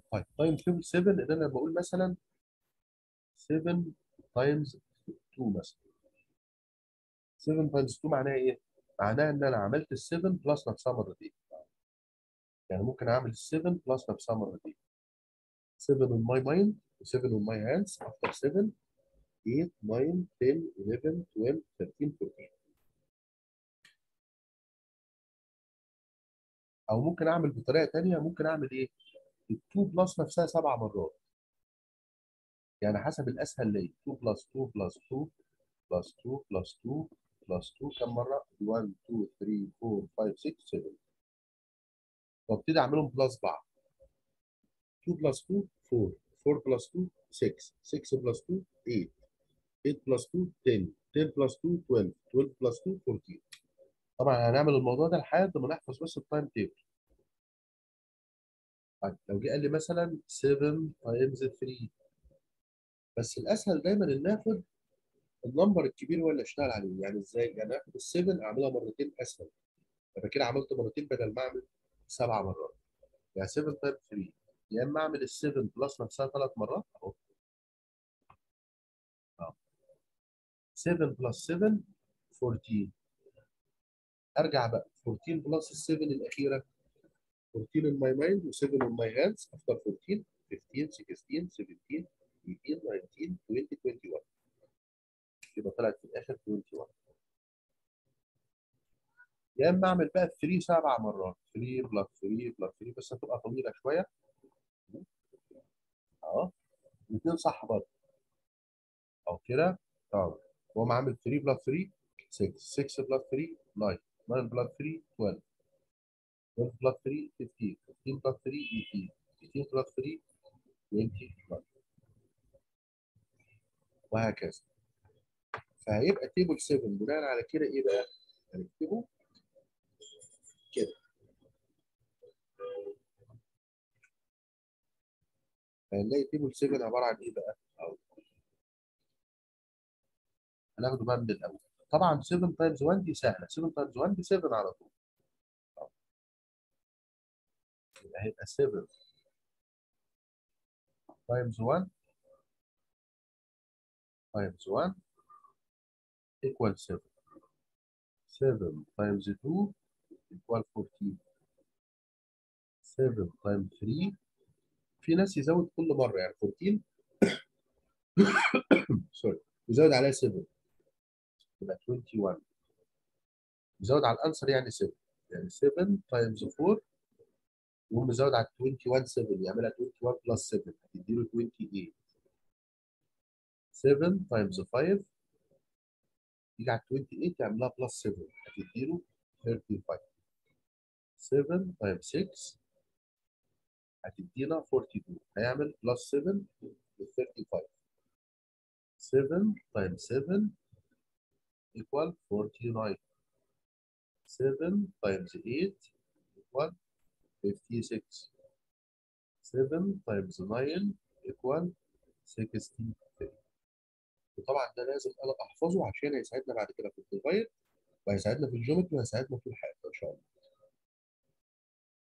طيب تايم تيبل 7 ان انا بقول مثلا 7 تايمز 2 مثلا 7 تايمز 2 معناها ايه؟ معناها ان انا عملت ال 7 بلس نفسها مرتين يعني ممكن اعمل ال 7 بلس نفسها مرتين 7 on my mind و7 on my hands after 7 8 9 10 11 12 13 14 او ممكن اعمل بطريقه ثانيه ممكن اعمل ايه؟ ال 2 بلس نفسها سبع مرات يعني حسب الاسهل ليا 2 بلس 2 بلس 2 بلس 2 بلس 2 بلس 2 كم مره؟ 1 2 3 4 5 6 7 وابتدي اعملهم بلس بعض 2 بلس 2 4 4 بلس 2 6 6 بلس 2 8 8 بلس 2 10 10 بلس 2 12 12 بلس 2 14 طبعا هنعمل الموضوع ده لحد ما نحفظ بس التايم تيبل طيب لو جه قال لي مثلا 7 تايمز 3 بس الاسهل دايما ان ناخد النمبر الكبير هو اللي اشتغل عليه يعني ازاي؟ يعني اخد ال 7 اعملها مرتين اسهل يبقى كده عملت مرتين بدل ما اعمل سبع مرات يعني 7 تايم 3 يا اما اعمل ال 7 بلس نفسها ثلاث مرات اهو 7 بلس 7 14 ارجع بقى 14 بلس ال 7 الاخيره 14 in my mind و 7 on my hands after 14 15 16 17 18 19 20 21 يبقى طلعت في الاخر 21 يا اما اعمل بقى 3 سبع مرات 3 بلس 3 بلس 3 بس هتبقى طويله شويه اه الاثنين صح برضه او كده اه هو عامل 3 بلس 3 6 6 بلس 3 9 9 بلس 3 12 12 بلس 3 15 15 بلس 3 18 18 بلس 3 21 وهكذا فهيبقى تيبل 7 بناء على كده ايه بقى؟ هنكتبه كده هنلاقي تيبل 7 عباره عن ايه بقى؟ أو هناخده بقى من الاول طبعا 7 تايمز 1 دي سهله 7 تايمز 1 دي 7 على طول يبقى هيبقى 7 تايمز 1 times 1 equal 7 7 times 2 equal 14 7 times 3 في ناس يزود كل مرة يعني 14 سوري يزود عليها 7 يبقى 21 يزود على الانسر يعني 7 يعني 7 times 4 يقوم مزود على 21 7 يعملها 21 بلس 7 هتديله 28 7 times 5 يجي على 28 تعملها بلس 7 هتديله 35 7 times 6 هتدينا 42 هيعمل بلس 7 ب 35 7 times 7 equal 49 7 times 8 equal 56 7 times 9 equal 63 وطبعا ده لازم انا احفظه عشان هيساعدنا بعد كده في الديفايد وهيساعدنا في الجيومتري وهيساعدنا في الحياه ان شاء الله